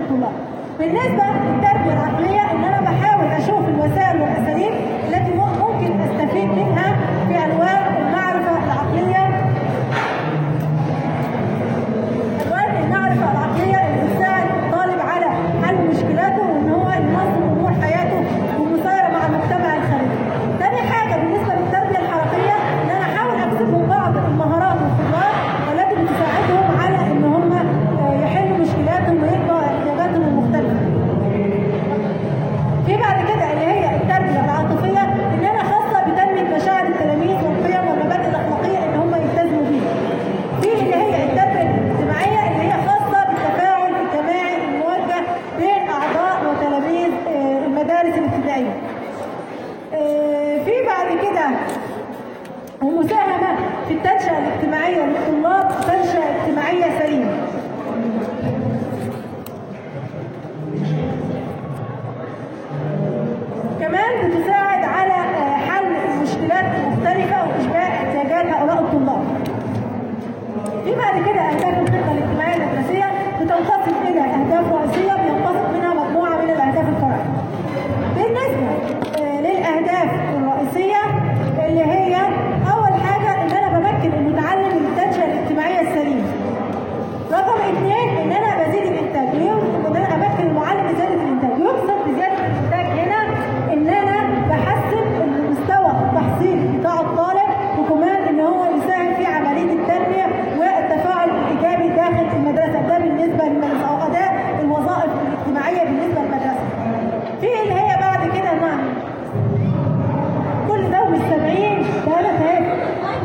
الطلاب. بالنسبه للتربيه العقليه ان انا بحاول اشوف الوسائل والاساليب التي ممكن استفيد منها في انواع المعرفه العقليه انواع المعرفه العقليه اللي بتساعد الطالب على حل مشكلاته وان هو ينظم امور حياته والمسايره مع المجتمع الخارجي. تاني حاجه بالنسبه للتربيه الحركيه ان انا احاول اكسبهم بعض المهارات والخبرات التي بتساعدهم على ان هم يحلوا مشكلاتهم ويقضوا احتياجاتهم المختلفه. في بعد كده اللي هي التربيه العاطفيه ان انا خاصه بتنميه مشاعر التلاميذ والقيم والمبادئ الاخلاقيه ان هم يلتزموا بيها. في اللي هي التربيه الاجتماعيه اللي هي خاصه بالتفاعل الجماعي الموجه بين اعضاء وتلاميذ آه، المدارس الابتدائيه. آه، في بعد كده المساهمه في التنشئه الاجتماعيه للطلاب تنشئه اجتماعيه سليمه. كمان بتساعد على آه، حل المشكلات المختلفة وإشباع احتياجات هؤلاء الطلاب. في بعد كده أهداف الخطة الاجتماعية المدرسية بتنقسم إلى أهداف رئيسية بينقسم منها مجموعة من الأهداف الفرعية. بالنسبة آه، للأهداف الرئيسية اللي هي أول حاجة إن أنا بمكن المتعلم من التنشئة الاجتماعية السليمة. رقم اثنين ان انا بزيد الانتاج ليه؟ ان انا امكن المعلم بزياده الانتاج يقصد بزياده الانتاج هنا ان انا بحسن المستوى التحصيلي بتاع الطالب وكمان ان هو يساهم في عمليه التنميه والتفاعل الايجابي داخل المدرسه ده بالنسبه للمدرسه او اداء الوظائف الاجتماعيه بالنسبه للمدرسه. في اللي هي بعد كده نعم كل ده مش سامعين ده انا فاهم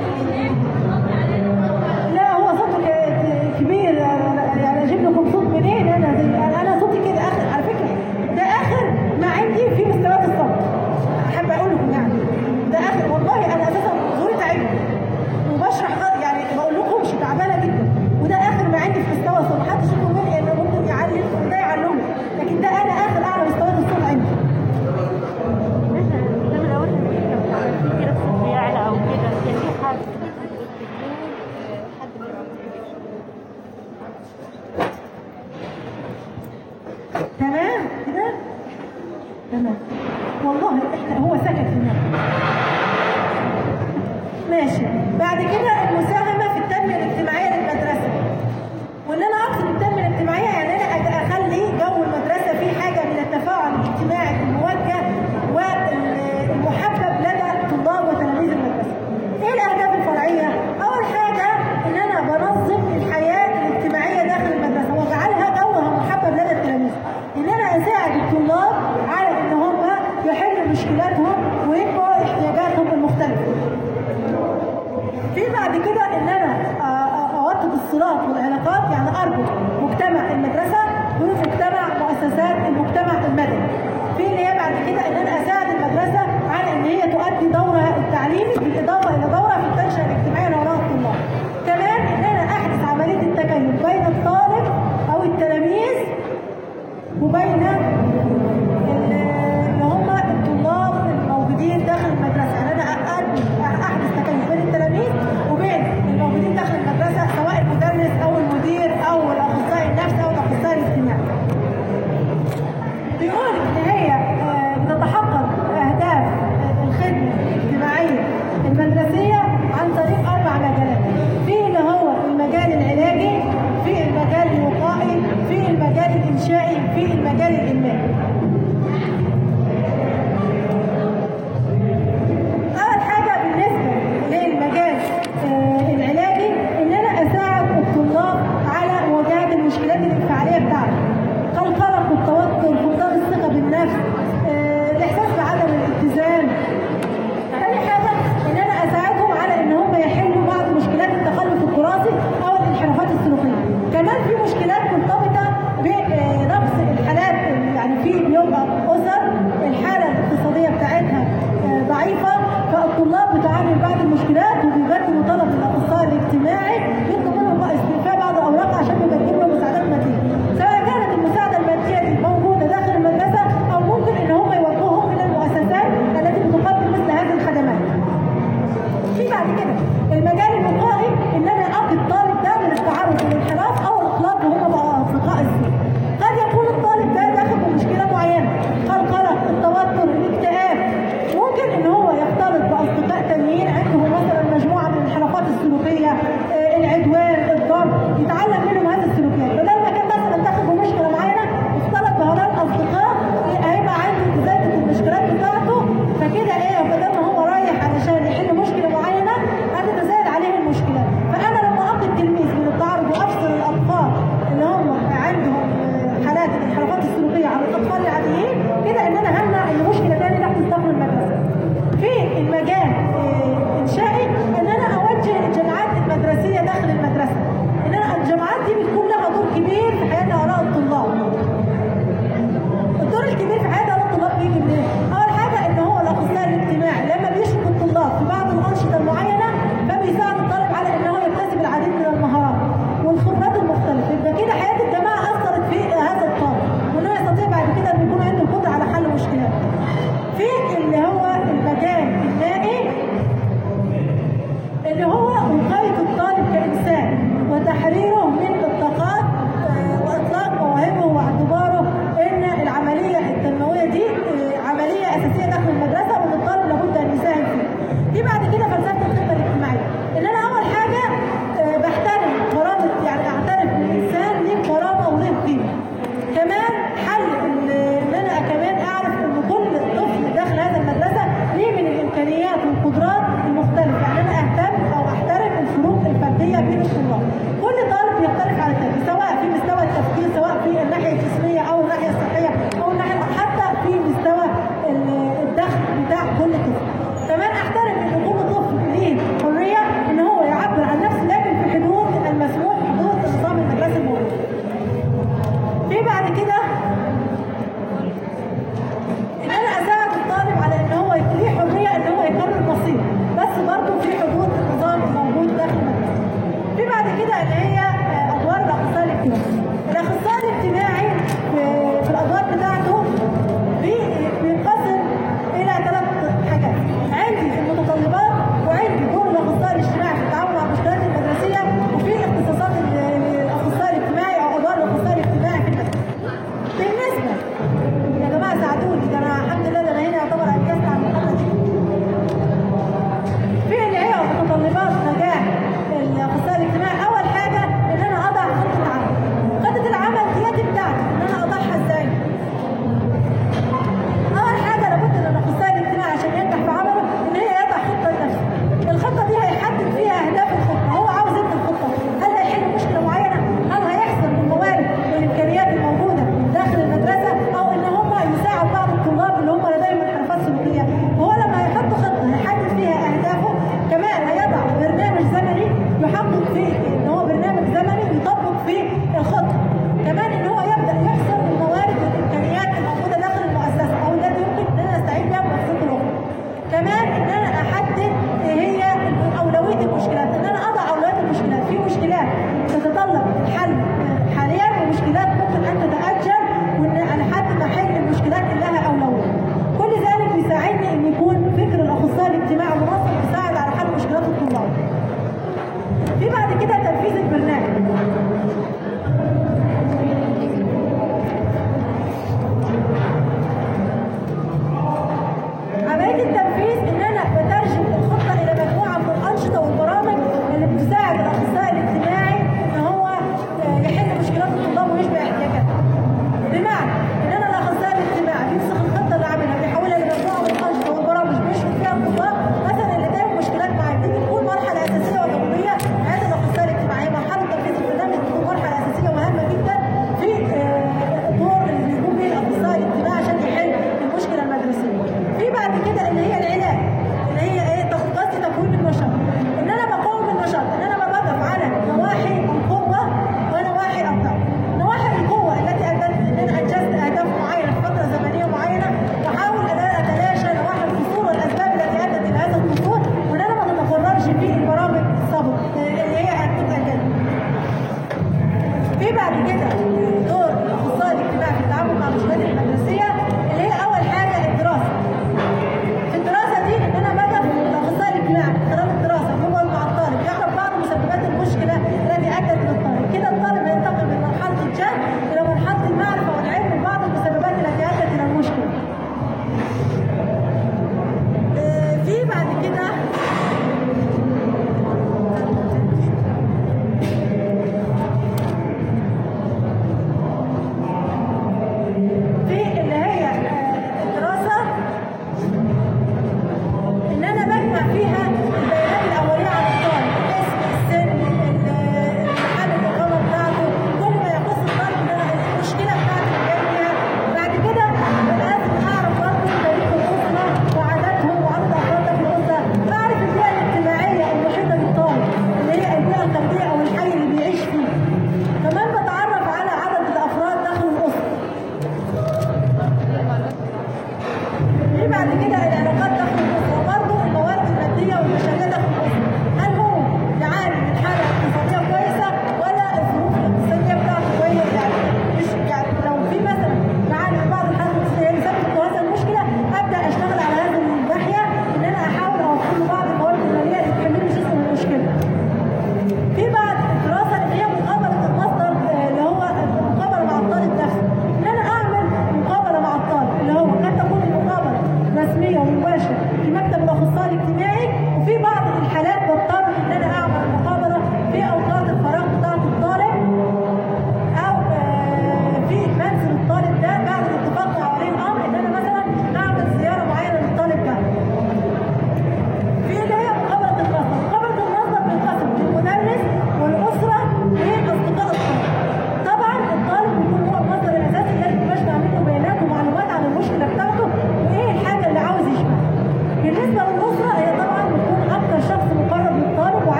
لا هو صوته ك- كبير يعني اجيب لكم صوت منين انا زي- انا صوتي كده اخر على فكره ده اخر ما عندي في مستويات الصوت احب اقول لكم يعني ده اخر والله انا اساسا زوري تعبني وبشرح غ- يعني بقول لكم مش تعبانه جدا وده اخر ما عندي في مستوى الصوت محدش يقول مني انه ممكن يعلم وده يعلمه لكن ده انا اخر اعلى مستويات الصوت عندي ده من اول ما كده بصوت يعلى او كده كان في حد تمام كده تمام والله احنا هو سكت في النهاية. ماشي بعد كده المساهمه في التنميه الاجتماعيه للمدرسه وان انا اقصد التنميه الاجتماعيه يعني انا أج- اخلي جو المدرسه فيه حاجه من التفاعل الاجتماعي الموجه والمحبب لدى طلاب وتلاميذ المدرسه. ايه الاهداف الفرعيه؟ اول حاجه ان انا بنظم الحياه الاجتماعيه داخل المدرسه واجعلها جوها محبب لدى التلاميذ. ان انا اساعد الطلاب على ان هم يحلوا مشكلاتهم ويبقوا احتياجاتهم المختلفه. في بعد كده ان انا آه، آه، اوطد الصلات والعلاقات يعني اربط مجتمع المدرسه بمجتمع مؤسسات المجتمع المدني. في اللي هي بعد كده ان انا اساعد المدرسه على ان هي تؤدي دورها التعليمي بالاضافه الى دورها في التنشئه الاجتماعيه لهؤلاء الطلاب. كمان ان انا احدث عمليه التكيف بين الطالب او التلاميذ وبين ال- اللي هم الطلاب الموجودين داخل المدرسه يعني انا أقد- احدث تكيف بين التلاميذ وبين الموجودين داخل المدرسه سواء المدرس او المدير او الاخصائي النفسي او الاخصائي الاجتماعي. بيقول ان هي آه، بتتحقق اهداف الخدمه الاجتماعيه المدرسيه عن طريق اربع مجالات في اللي هو المجال العلاجي في المجال الوقائي في المجال الانشائي في المجال الانمائي اول حاجه بالنسبه للمجال آه، العلاجي ان انا اساعد الطلاب على مواجهه المشكلات الانفعاليه بتاعتهم كالقلق والتوتر فقدان الثقه بالنفس آه، الاحساس بعدم الاتزان تاني حاجه ان انا اساعدهم على ان هم يحلوا بعض مشكلات التخلف الدراسي او الانحرافات السلوكيه كمان في مشكلات مرتبطه بنقص الحالات يعني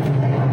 التعليم